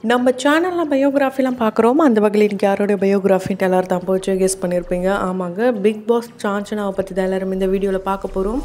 நம்ம சேனலில் பயோகிராஃபிலாம் பார்க்குறோம் அந்த வகையில் இன்றைக்கி யாரோடைய பயோகிராஃபின்ட்டு எல்லோரும் தான் போச்சு கெஸ் பண்ணியிருப்பீங்க ஆமாங்க பிக் பாஸ் சாஞ்சனாவை பற்றி தான் எல்லோரும் இந்த வீடியோவில் பார்க்க போகிறோம்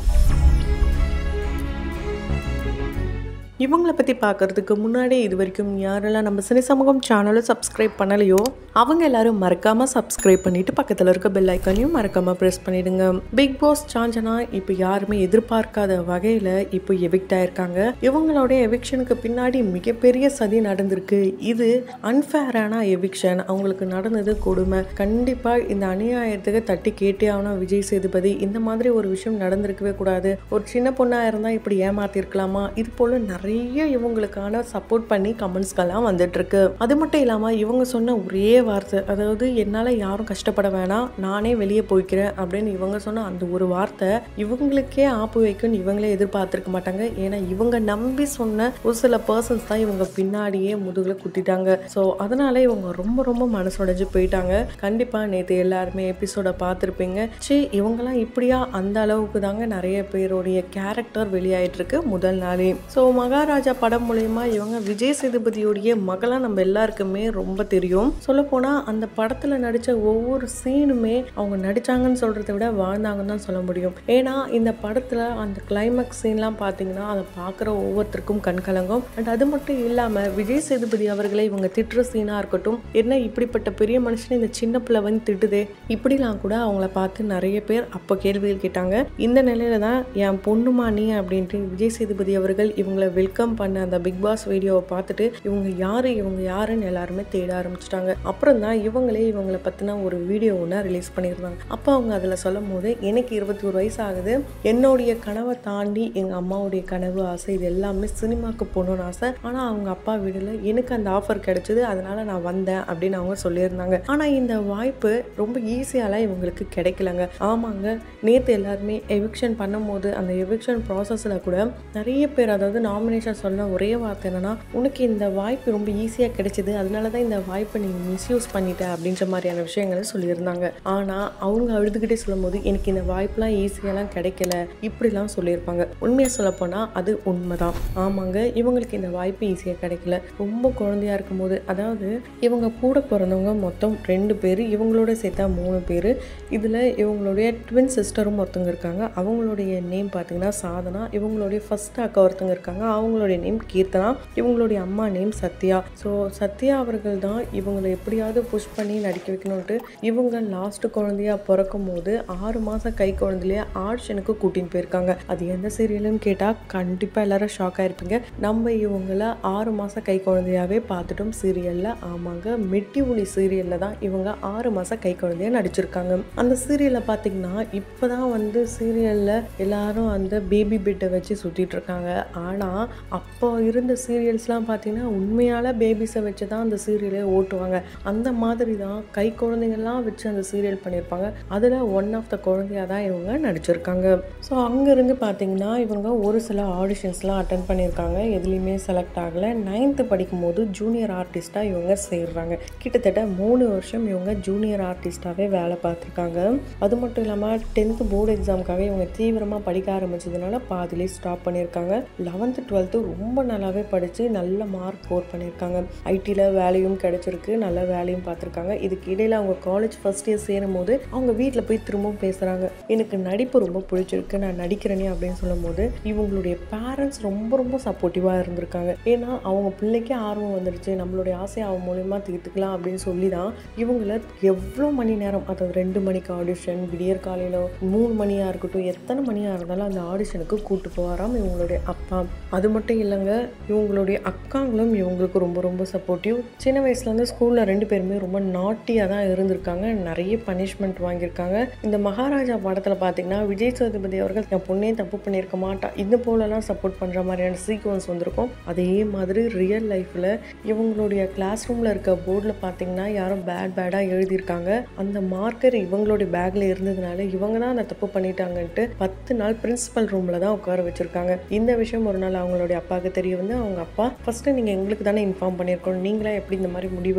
இவங்கள பற்றி பார்க்குறதுக்கு முன்னாடி இது வரைக்கும் யாரெல்லாம் நம்ம சினி சமூகம் சேனலை சப்ஸ்கிரைப் பண்ணலையோ அவங்க எல்லாரும் மறக்காமல் சப்ஸ்கிரைப் பண்ணிவிட்டு பக்கத்தில் இருக்க பெல் ஐக்கானையும் மறக்காமல் ப்ரெஸ் பண்ணிவிடுங்க பிக் பாஸ் சாஞ்சனா இப்போ யாருமே எதிர்பார்க்காத வகையில் இப்போ எவிக்ட் ஆயிருக்காங்க இவங்களுடைய எவிக்ஷனுக்கு பின்னாடி மிகப்பெரிய சதி நடந்திருக்கு இது அன்ஃபேரான எவிக்ஷன் அவங்களுக்கு நடந்தது கொடுமை கண்டிப்பாக இந்த அநியாயத்துக்கு தட்டி கேட்டே ஆகணும் விஜய் சேதுபதி இந்த மாதிரி ஒரு விஷயம் நடந்திருக்கவே கூடாது ஒரு சின்ன பொண்ணாக இருந்தால் இப்படி ஏமாத்திருக்கலாமா இது போல் நிறைய இவங்களுக்கான சப்போர்ட் பண்ணி கமெண்ட்ஸ்கெல்லாம் வந்துட்டு இருக்கு அது மட்டும் இல்லாமல் இவங்க சொன்ன ஒரே வார்த்தை அதாவது என்னால் யாரும் கஷ்டப்பட வேணாம் நானே வெளியே போய்க்கிறேன் அப்படின்னு இவங்க சொன்ன அந்த ஒரு வார்த்தை இவங்களுக்கே ஆப்பு வைக்கும்னு இவங்களே எதிர்பார்த்துருக்க மாட்டாங்க ஏன்னா இவங்க நம்பி சொன்ன ஒரு சில பர்சன்ஸ் தான் இவங்க பின்னாடியே முதுகில் குத்திட்டாங்க ஸோ அதனால இவங்க ரொம்ப ரொம்ப மனசுடைஞ்சு போயிட்டாங்க கண்டிப்பாக நேற்று எல்லாருமே எபிசோட பார்த்துருப்பீங்க சே இவங்கெல்லாம் இப்படியா அந்த அளவுக்கு தாங்க நிறைய பேருடைய கேரக்டர் வெளியாயிட்டு இருக்கு முதல் நாளே ஸோ மகாராஜா படம் மூலயமா இவங்க விஜய் சேதுபதியோடைய மகளாக நம்ம எல்லாருக்குமே ரொம்ப தெரியும் சொல்லப்போனால் அந்த படத்தில் நடித்த ஒவ்வொரு சீனுமே அவங்க நடித்தாங்கன்னு சொல்கிறத விட வாழ்ந்தாங்கன்னு தான் சொல்ல முடியும் ஏன்னா இந்த படத்தில் அந்த கிளைமேக்ஸ் சீன்லாம் பார்த்தீங்கன்னா அதை பார்க்குற ஒவ்வொருத்தருக்கும் கண்கலங்கும் அண்ட் அது மட்டும் இல்லாமல் விஜய் சேதுபதி அவர்களை இவங்க திட்டுற சீனாக இருக்கட்டும் என்ன இப்படிப்பட்ட பெரிய மனுஷனை இந்த சின்ன பிள்ளை வந்து திட்டுதே இப்படிலாம் கூட அவங்கள பார்த்து நிறைய பேர் அப்போ கேள்விகள் கேட்டாங்க இந்த நிலையில தான் என் பொண்ணுமா நீ அப்படின்ட்டு விஜய் சேதுபதி அவர்கள் இவங்களை வெல்கம் பண்ண அந்த பிக் பாஸ் வீடியோவை பார்த்துட்டு இவங்க யாரு இவங்க யாருன்னு எல்லாருமே தேட ஆரம்பிச்சிட்டாங்க அப்புறம் தான் இவங்களே இவங்களை பற்றின ஒரு வீடியோ ஒன்று ரிலீஸ் பண்ணியிருந்தாங்க அப்போ அவங்க அதில் சொல்லும் போது எனக்கு இருபத்தி ஒரு வயசு ஆகுது என்னுடைய கனவை தாண்டி எங்கள் அம்மாவுடைய கனவு ஆசை இது எல்லாமே சினிமாவுக்கு போகணும்னு ஆசை ஆனால் அவங்க அப்பா வீடில் எனக்கு அந்த ஆஃபர் கிடைச்சது அதனால நான் வந்தேன் அப்படின்னு அவங்க சொல்லியிருந்தாங்க ஆனால் இந்த வாய்ப்பு ரொம்ப ஈஸியாலாம் இவங்களுக்கு கிடைக்கலங்க ஆமாங்க நேற்று எல்லாருமே எவிக்ஷன் பண்ணும்போது அந்த எவிக்ஷன் ப்ராசஸில் கூட நிறைய பேர் அதாவது நாமினேஷன் சொன்ன ஒரே வார்த்தை என்னன்னா உனக்கு இந்த வாய்ப்பு ரொம்ப ஈஸியாக கிடைச்சிது அதனால தான் இந்த வாய்ப்பை நீங்கள் மிஸ்யூஸ் பண்ணிட்ட அப்படின்ற மாதிரியான விஷயங்களை சொல்லியிருந்தாங்க ஆனால் அவங்க அழுதுகிட்டே சொல்லும்போது எனக்கு இந்த வாய்ப்பெலாம் ஈஸியாலாம் கிடைக்கல இப்படிலாம் சொல்லியிருப்பாங்க உண்மையாக சொல்லப்போனால் அது உண்மைதான் ஆமாங்க இவங்களுக்கு இந்த வாய்ப்பு ஈஸியாக கிடைக்கல ரொம்ப குழந்தையா இருக்கும்போது அதாவது இவங்க கூட பிறந்தவங்க மொத்தம் ரெண்டு பேர் இவங்களோட சேர்த்தா மூணு பேர் இதில் இவங்களுடைய ட்வின் சிஸ்டரும் ஒருத்தவங்க இருக்காங்க அவங்களுடைய நேம் பார்த்தீங்கன்னா சாதனா இவங்களுடைய ஃபர்ஸ்ட் அக்கா ஒருத்தவங்க இருக்காங்க அவங்களுடைய நேம் கீர்த்தனா இவங்களுடைய அம்மா நேம் சத்யா ஸோ சத்யா அவர்கள் தான் இவங்களை எப்படியாவது புஷ் பண்ணி நடிக்க வைக்கணும்ட்டு இவங்க லாஸ்ட் குழந்தையா பிறக்கும் போது ஆறு மாதம் கை குழந்தையிலேயே ஆடிஷனுக்கு கூட்டின்னு போயிருக்காங்க அது எந்த சீரியல்னு கேட்டால் கண்டிப்பாக எல்லாரும் ஷாக் ஆயிருப்பீங்க நம்ம இவங்கள ஆறு மாதம் கை குழந்தையாவே பார்த்துட்டோம் சீரியலில் ஆமாங்க மெட்டி ஒளி சீரியலில் தான் இவங்க ஆறு மாதம் கை குழந்தையா நடிச்சிருக்காங்க அந்த சீரியலில் பார்த்தீங்கன்னா இப்போ தான் வந்து சீரியலில் எல்லாரும் அந்த பேபி பெட்டை வச்சு சுற்றிட்டு இருக்காங்க ஆனால் அப்போ இருந்த சீரியல்ஸ்லாம் பார்த்தீங்கன்னா உண்மையால பேபிஸை வச்சு தான் அந்த சீரியலே ஓட்டுவாங்க அந்த மாதிரி தான் கை குழந்தைங்கள்லாம் வச்சு அந்த சீரியல் பண்ணியிருப்பாங்க அதில் ஒன் ஆஃப் த குழந்தையாக தான் இவங்க நடிச்சிருக்காங்க ஸோ அங்கேருந்து பார்த்தீங்கன்னா இவங்க ஒரு சில ஆடிஷன்ஸ்லாம் அட்டன் பண்ணியிருக்காங்க எதுலேயுமே செலக்ட் ஆகலை நைன்த்து படிக்கும்போது ஜூனியர் ஆர்டிஸ்ட்டாக இவங்க சேர்றாங்க கிட்டத்தட்ட மூணு வருஷம் இவங்க ஜூனியர் ஆர்டிஸ்ட்டாகவே வேலை பார்த்துருக்காங்க அது மட்டும் இல்லாமல் டென்த்து போர்டு எக்ஸாமுக்காக இவங்க தீவிரமாக படிக்க ஆரம்பிச்சதுனால பாதிலே ஸ்டாப் பண்ணியிருக்காங்க லெவன்த்து டுவெல்த்து ரொம்ப நல்லாவே படித்து நல்ல மார்க் ஸ்கோர் பண்ணியிருக்காங்க ஐடியில் வேலையும் கிடைச்சிருக்கு நல்ல வேலையும் பார்த்துருக்காங்க இதுக்கு இடையில் அவங்க காலேஜ் ஃபஸ்ட் இயர் சேரும் போது அவங்க வீட்டில் போய் திரும்பவும் பேசுகிறாங்க எனக்கு நடிப்பு ரொம்ப பிடிச்சிருக்கு நான் நடிக்கிறேனே அப்படின்னு சொல்லும்போது இவங்களுடைய பேரண்ட்ஸ் ரொம்ப ரொம்ப சப்போர்ட்டிவாக இருந்திருக்காங்க ஏன்னா அவங்க பிள்ளைக்கே ஆர்வம் வந்துடுச்சு நம்மளுடைய ஆசையை அவன் மூலயமா தீர்த்துக்கலாம் அப்படின்னு சொல்லி தான் இவங்கள எவ்வளோ மணி நேரம் அதாவது ரெண்டு மணிக்கு ஆடிஷன் விடியற் காலையில் மூணு மணியாக இருக்கட்டும் எத்தனை மணியாக இருந்தாலும் அந்த ஆடிஷனுக்கு கூட்டு போவாராம் இவங்களுடைய அப்பா அது மட்டும் இல்லைங்க இவங்களுடைய அக்காங்களும் இவங்களுக்கு ரொம்ப ரொம்ப சப்போர்ட்டிவ் சின்ன வயசுலேருந்து ஸ்கூலில் ரெண்டு பேருமே ரொம்ப நாட்டியாக தான் இருந்திருக்காங்க நிறைய பனிஷ்மெண்ட் வாங்கியிருக்காங்க இந்த மகாராஜா படத்தில் பார்த்தீங்கன்னா விஜய் சேதுபதி அவர்கள் என் பொண்ணே தப்பு பண்ணியிருக்க மாட்டா இது போலலாம் சப்போர்ட் பண்ணுற மாதிரியான சீக்வன்ஸ் வந்திருக்கும் அதே மாதிரி ரியல் லைஃப்பில் இவங்களுடைய கிளாஸ் ரூமில் இருக்க போர்டில் பார்த்தீங்கன்னா யாரும் பேட் பேடாக எழுதியிருக்காங்க அந்த மார்க்கர் இவங்களுடைய பேக்கில் இருந்ததுனால இவங்க தான் அந்த தப்பு பண்ணிட்டாங்கன்ட்டு பத்து நாள் பிரின்சிபல் ரூமில் தான் உட்கார வச்சுருக்காங்க இந்த விஷயம் ஒரு நாள் அவங்களுடைய அப்பாவுக்கு தெரிய வந்து அவங்க அப்பா ஃபஸ்ட்டு நீங்கள் எங்களுக்கு தானே இன்ஃபார்ம் பண்ணியிருக்கணும் நீங்களா எப்படி இந்த மாதிரி முடிவு எடுத்திருக்கலாம்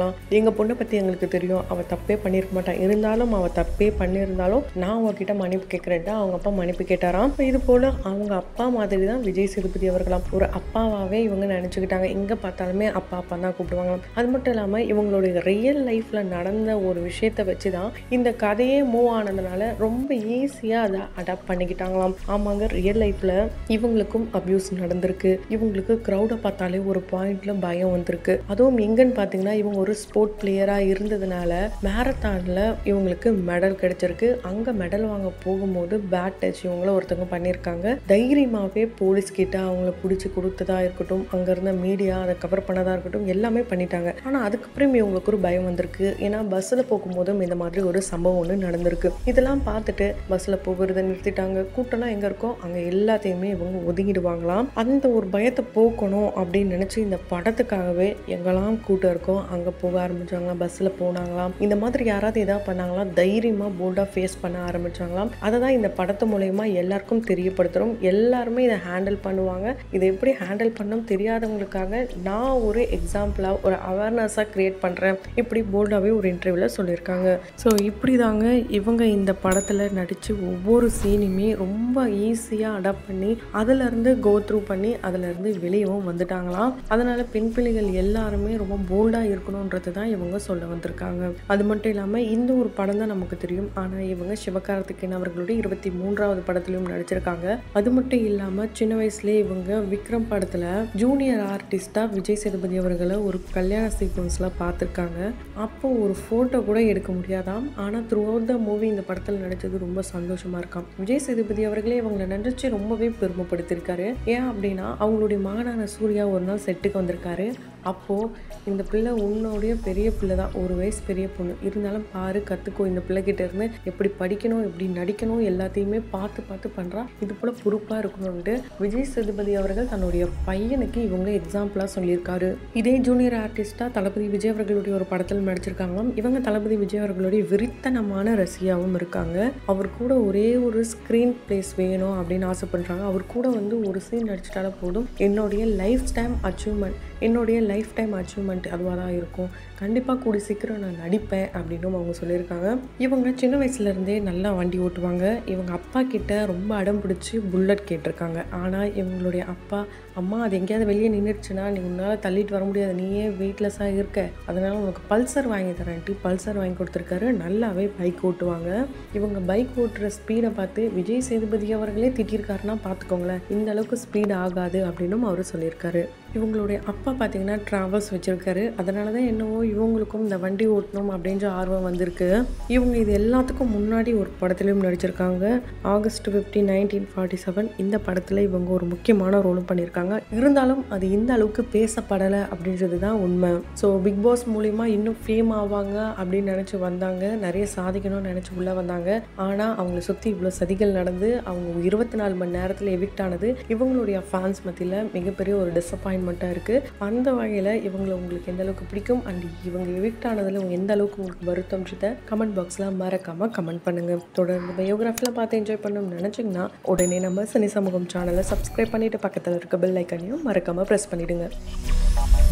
தான் எங்கள் பொண்ணை பற்றி எங்களுக்கு தெரியும் அவள் தப்பே பண்ணியிருக்க மாட்டான் இருந்தாலும் அவள் தப்பே பண்ணியிருந்தாலும் நான் அவகிட்ட மன்னிப்பு கேட்குறேன்ட்டு அவங்க அப்பா மன்னிப்பு கேட்டாராம் இது போல் அவங்க அப்பா மாதிரி தான் விஜய் சேதுபதி அவர்களாம் ஒரு அப்பாவாகவே இவங்க நினச்சிக்கிட்டாங்க எங்கே பார்த்தாலுமே அப்பா அப்பா தான் கூப்பிடுவாங்களாம் அது மட்டும் இல்லாமல் இவங்களுடைய ரியல் லைஃப்பில் நடந்த ஒரு விஷயத்தை வச்சு தான் இந்த கதையே மூவ் ஆனதுனால ரொம்ப ஈஸியாக அதை அடாப்ட் பண்ணிக்கிட்டாங்களாம் ஆமாங்க ரியல் லைஃப்பில் இவங்களுக்கும் அப்யூஸ் நடந்திருக்கு இவங்களுக்கு க்ரௌடை பார்த்தாலே ஒரு பாயிண்ட்ல பயம் வந்திருக்கு அதுவும் எங்கன்னு பார்த்தீங்கன்னா இவங்க ஒரு ஸ்போர்ட் பிளேயராக இருந்ததுனால மேரத்தானில் இவங்களுக்கு மெடல் கிடைச்சிருக்கு அங்கே மெடல் வாங்க போகும்போது பேட் டச் இவங்கள ஒருத்தவங்க பண்ணியிருக்காங்க தைரியமாகவே போலீஸ் கிட்ட அவங்கள பிடிச்சி கொடுத்ததா இருக்கட்டும் அங்கே இருந்த மீடியா அதை கவர் பண்ணதா இருக்கட்டும் எல்லாமே பண்ணிட்டாங்க ஆனால் அதுக்கப்புறம் இவங்களுக்கு ஒரு பயம் வந்திருக்கு ஏன்னா பஸ்ஸில் போகும்போதும் இந்த மாதிரி ஒரு சம்பவம் ஒன்று நடந்திருக்கு இதெல்லாம் பார்த்துட்டு பஸ்ஸில் போகிறத நிறுத்திட்டாங்க கூட்டம்லாம் எங்கே இருக்கோ அங்கே எல்லாத்தையுமே இவங்க ஒதுங்கிடுவாங்களாம் அந்த ஒரு பயத்தை போக்கணும் அப்படின்னு நினச்சி இந்த படத்துக்காகவே எங்கெல்லாம் கூட்டம் இருக்கோ அங்கே போக ஆரம்பிச்சாங்களாம் பஸ்ஸில் போனாங்களாம் இந்த மாதிரி யாராவது எதாவது பண்ணாங்களாம் தைரியமாக போல்டாக ஃபேஸ் பண்ண ஆரம்பிச்சாங்களாம் அதை தான் இந்த படத்து மூலயமா எல்லாருக்கும் தெரியப்படுத்துகிறோம் எல்லாருமே இதை ஹேண்டில் பண்ணுவாங்க இதை எப்படி ஹேண்டில் பண்ணணும் தெரியாதவங்களுக்காக நான் ஒரு எக்ஸாம்பிளாக ஒரு அவேர்னஸாக க்ரியேட் பண்ணுறேன் இப்படி போல்டாகவே ஒரு இன்டர்வியூவில் சொல்லியிருக்காங்க ஸோ இப்படி தாங்க இவங்க இந்த படத்தில் நடித்து ஒவ்வொரு சீனுமே ரொம்ப ஈஸியாக அடாப்ட் பண்ணி அதிலிருந்து கோ த்ரூ பண்ணி அதிலிருந்து வெளியவும் வந்துட்டாங்களாம் அதனால் பெண் பிள்ளைகள் எல்லாருமே ரொம்ப போல்டாக இருக்கணுன்றது தான் இவங்க சொல்ல வந்திருக்காங்க அது மட்டும் இல்லாமல் இந்த ஒரு படம் தான் நமக்கு தெரியும் ஆனால் இவங்க சிவகார்த்திகேயன் அவர்களுடைய இருபத்தி மூன்றாவது படத்துலையும் நடிச்சிருக்காங்க அது மட்டும் இல்லாமல் சின்ன வயசுலேயே இவங்க விக்ரம் படத்தில் ஜூனியர் ஆர்டிஸ்டாக விஜய் சேதுபதி அவர்களை ஒரு கல்யாண சீக்வன்ஸில் பார்த்துருக்காங்க அப்போ ஒரு ஃபோட்டோ கூட எடுக்க முடியாதாம் ஆனால் த்ரூ அவுட் த மூவி இந்த படத்தில் நடித்தது ரொம்ப சந்தோஷமாக இருக்காம் விஜய் சேதுபதி அவர்களே இவங்களை நினச்சி ரொம்பவே பெருமைப்படுத்தியிருக்காரு ஏன் அப்படின்னா அவங்களுடைய மகனான சூர்யா ஒரு நாள் செட்டுக்கு வந்திருக்காரு அப்போது இந்த பிள்ளை உன்னுடைய பெரிய பிள்ளை தான் ஒரு வயசு பெரிய பொண்ணு இருந்தாலும் பாரு கற்றுக்கோ இந்த பிள்ளைகிட்ட இருந்து எப்படி படிக்கணும் எப்படி நடிக்கணும் எல்லாத்தையுமே பார்த்து பார்த்து பண்ணுறா இது போல் பொறுப்பாக இருக்கணும்ட்டு விஜய் சேதுபதி அவர்கள் தன்னுடைய பையனுக்கு இவங்க எக்ஸாம்பிளாக சொல்லியிருக்காரு இதே ஜூனியர் ஆர்டிஸ்டாக தளபதி விஜய் அவர்களுடைய ஒரு படத்தில் நடிச்சிருக்காங்களாம் இவங்க தளபதி விஜய் அவர்களுடைய விரித்தனமான ரசிகாவும் இருக்காங்க அவர் கூட ஒரே ஒரு ஸ்க்ரீன் பிளேஸ் வேணும் அப்படின்னு ஆசைப்படுறாங்க அவர் கூட வந்து ஒரு சீன் நடிச்சிட்டாலே போதும் என்னுடைய லைஃப் டைம் அச்சீவ்மெண்ட் என்னுடைய லைஃப் டைம் அச்சீவ்மெண்ட் அதுவாக தான் இருக்கும் கண்டிப்பாக கூடி சீக்கிரம் நான் நடிப்பேன் அப்படின்னும் அவங்க சொல்லியிருக்காங்க இவங்க சின்ன வயசுலேருந்தே நல்லா வண்டி ஓட்டுவாங்க இவங்க அப்பா கிட்ட ரொம்ப அடம் பிடிச்சி புல்லட் கேட்டிருக்காங்க ஆனால் இவங்களுடைய அப்பா அம்மா அது எங்கேயாவது வெளியே நின்றுச்சுன்னா நீ உன்னால் தள்ளிட்டு வர முடியாது நீயே வெயிட்லெஸ்ஸாக இருக்க அதனால் உனக்கு பல்சர் வாங்கி தரேன்ட்டு பல்சர் வாங்கி கொடுத்துருக்காரு நல்லாவே பைக் ஓட்டுவாங்க இவங்க பைக் ஓட்டுற ஸ்பீடை பார்த்து விஜய் சேதுபதி அவர்களே திட்டிருக்காருன்னா பார்த்துக்கோங்களேன் இந்த அளவுக்கு ஸ்பீட் ஆகாது அப்படின்னும் அவர் சொல்லியிருக்காரு இவங்களுடைய அப்பா பார்த்தீங்கன்னா ட்ராவல்ஸ் வச்சுருக்காரு அதனால தான் என்னவோ இவங்களுக்கும் இந்த வண்டி ஓட்டணும் அப்படின்ற ஆர்வம் வந்திருக்கு இவங்க இது எல்லாத்துக்கும் முன்னாடி ஒரு படத்துலையும் நடிச்சிருக்காங்க August fifty nineteen forty seven இந்த படத்தில் இவங்க ஒரு முக்கியமான ரோலும் பண்ணியிருக்காங்க இருந்தாலும் அது இந்த அளவுக்கு பேசப்படலை அப்படின்றது தான் உண்மை ஸோ பிக் பாஸ் மூலிமா இன்னும் ஃபேம் ஆவாங்க அப்படின்னு நினச்சி வந்தாங்க நிறைய சாதிக்கணும்னு நினச்சி உள்ளே வந்தாங்க ஆனால் அவங்கள சுற்றி இவ்வளோ சதிகள் நடந்து அவங்க இருபத்தி நாலு மணி நேரத்தில் எவிக்ட் ஆனது இவங்களுடைய ஃபேன்ஸ் மத்தியில் மிகப்பெரிய ஒரு டிசப்பாயின்மெண்ட்டாக இருக்குது அந்த வகையில் இவங்களை உங்களுக்கு எந்த அளவுக்கு பிடிக்கும் அண்ட் இவங்க எவிக்ட் ஆனதில் உங்க எந்த அளவுக்கு உங்களுக்கு வருத்தம்ன்றத கமெண்ட் பாக்ஸில் மறக்காமல் கமெண்ட் பண்ணுங்கள் தொடர்ந்து பயோகிராஃபியில் பார்த்து என்ஜாய் பண்ணணும்னு நினச்சிங்கன்னா உடனே நம்ம சனி சமூகம் சேனலை சப்ஸ்கிரைப் பண்ணிவிட்டு பக்கத்தில் இருக்க பெல் ஐக்கனையும் மறக்காமல் ப்ரெஸ் பண்ணிவிடுங்க